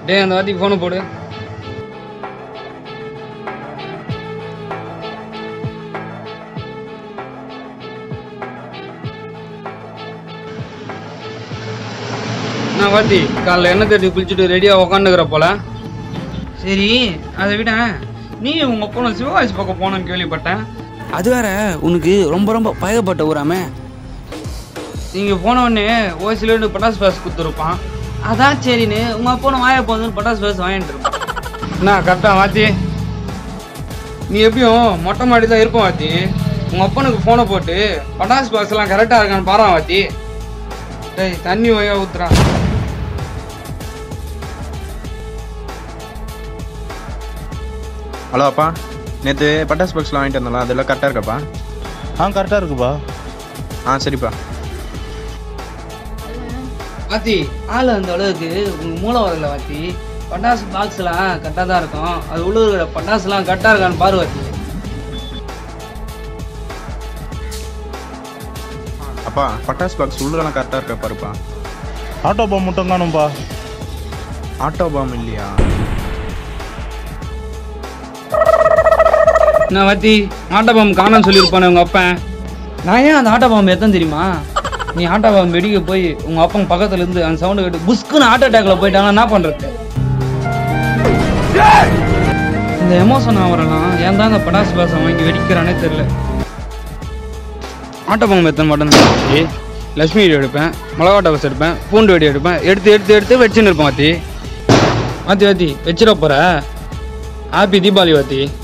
டேய் அந்த வாத்திக்கு ஃபோனை போடு நான் வாத்தி காலைல எண்ணெய் தேடி குளிச்சுட்டு ரெடியாக உக்காந்துக்கிற போல சரி அதை விட நீ உங்க பொண்ணு சிவகாசி பக்கம் போனோன்னு கேள்விப்பட்டேன் அது வேற உனக்கு ரொம்ப ரொம்ப பழகப்பட்ட ஊராமே நீங்க போன உடனே ஓசில பட்டாசு பாஸ் கொடுத்துருப்பான் அதான் சரின்னு உங்க அப்பா வாய போதுன்னு பட்டாசு பாஸ் வாங்கிட்டு இருப்பான் என்ன கரெக்டா வாத்தி நீ எப்படியும் மொட்டை மாடி தான் இருப்போம் வாத்தி உங்க அப்பனுக்கு போனை போட்டு பட்டாசு பாக்ஸ் எல்லாம் கரெக்டா இருக்கான்னு பாரு வாத்தி டேய் தண்ணி வயா ஊத்துறா ஹலோ அப்பா நேற்று பட்டாசு பாக்ஸ்லாம் வாங்கிட்டு வந்தோம்ல அதெல்லாம் கரெக்டாக இருக்காப்பா ஆ கரெக்டாக இருக்குப்பா ஆ சரிப்பா வாத்தி ஆள் அந்த அளவுக்கு உங்க மூளை வரல வாத்தி பட்டாசு பாக்ஸ்லாம் கரெக்டாக தான் இருக்கும் அது உள்ள இருக்கிற பட்டாசுலாம் கரெக்டாக இருக்கான்னு பாரு வாத்தி அப்பா பட்டாசு பாக்ஸ் உள்ளலாம் கரெக்டாக இருக்கா பாருப்பா ஆட்டோ பா மட்டும் காணும்பா ஆட்டோ பாம் இல்லையா என்ன வாத்தி ஆட்டோ பாம்பு காணோம்னு சொல்லியிருப்பானே உங்க அப்பன் நான் ஏன் அந்த ஆட்டோ பாம்பு எத்தனை தெரியுமா நீ ஆட்டோ பாம்பு வெடிக்க போய் உங்க அப்பன் பக்கத்துல இருந்து அந்த சவுண்டு கேட்டு புஸ்குன்னு ஹார்ட் அட்டாக்ல போயிட்டாங்கன்னா என்ன பண்றது இந்த எமோஷன் ஆவரெல்லாம் ஏன் தான் இந்த பட்டாசு பாசம் வாங்கி வெடிக்கிறானே தெரியல ஆட்டோ பாம்பு எத்தனை மாட்டேன் லட்சுமி வெடி எடுப்பேன் மிளகா டபஸ் எடுப்பேன் பூண்டு வெடி எடுப்பேன் எடுத்து எடுத்து எடுத்து வச்சுன்னு இருப்பேன் வாத்தி வாத்தி வாத்தி வச்சிட போற ஹாப்பி தீபாவளி வாத்தி